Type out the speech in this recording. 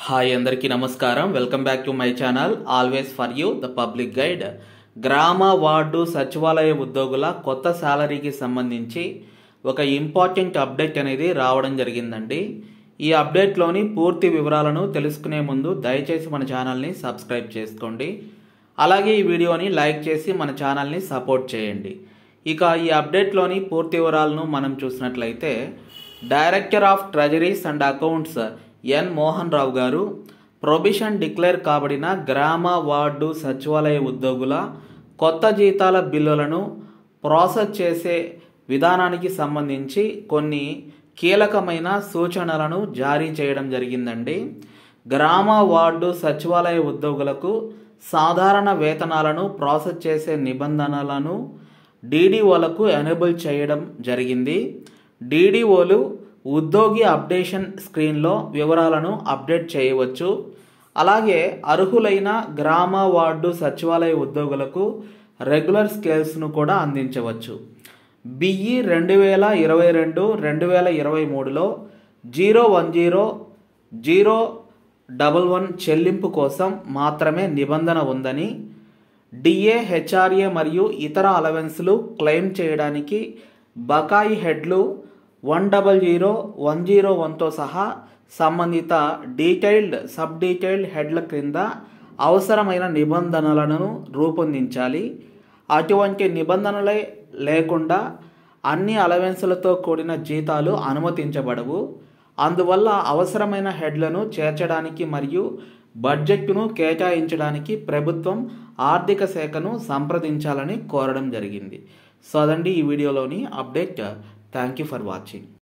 hi అందరికీ నమస్కారం welcome back to my channel always for you the public guide గ్రామ ward సచివాలయ ఉద్యోగుల కొత్త శాలరీకి సంబంధించి ఒక ఇంపార్టెంట్ అప్డేట్ అనేది రావడం జరిగిందండి ఈ అప్డేట్లోని పూర్తి వివరాలను తెలుసుకునే ముందు దయచేసి మన ఛానల్ని సబ్స్క్రైబ్ చేసుకోండి అలాగే ఈ వీడియోని లైక్ చేసి మన ఛానల్ని సపోర్ట్ చేయండి ఇక ఈ అప్డేట్లోని పూర్తి వివరాలను మనం చూసినట్లయితే director of treasuries and accounts N Mohan Rao garu probation declare కాబడిన గ్రామ వార్డు సచివాలయ ఉద్యోగుల కొత్త జీతాల బిల్లులను ప్రాసెస్ చేసే విధానానికి సంబంధించి కొన్ని కీలకమైన సూచనలను జారీ చేయడం జరిగిందండి గ్రామ వార్డు సచివాలయ ఉద్యోగులకు సాధారణ వేతనాలను ప్రాసెస్ చేసే నిబంధనలను డీడీఓలకు ఎనేబుల్ చేయడం జరిగింది డీడీఓలు ఉద్యోగి అప్డేషన్ స్క్రీన్లో వివరాలను అప్డేట్ చేయవచ్చు అలాగే అర్హులైన గ్రామ వార్డు సచివాలయ ఉద్యోగులకు రెగ్యులర్ స్కేల్స్ను కూడా అందించవచ్చు బిఈ రెండు వేల ఇరవై రెండు రెండు వేల ఇరవై మూడులో zero one zero zero double one చెల్లింపు కోసం మాత్రమే నిబంధన ఉందని డిఏ హెచ్ఆర్ఏ మరియు ఇతర అలవెన్స్లు క్లెయిమ్ చేయడానికి బకాయి హెడ్లు one double zero one zero వన్తో సహా సంబంధిత డీటెయిల్డ్ సబ్ డీటెయిల్డ్ హెడ్ల క్రింద అవసరమైన నిబంధనలను రూపొందించాలి అటువంటి నిబంధనలే లేకుండా అన్ని అలవెన్సులతో కూడిన జీతాలు అనుమతించబడవు అందువల్ల అవసరమైన హెడ్లను చేర్చడానికి మరియు బడ్జెట్ను కేటాయించడానికి ప్రభుత్వం ఆర్థిక శాఖను సంప్రదించాలని కోరడం జరిగింది సో అదండి ఈ వీడియోలోని update thank you for watching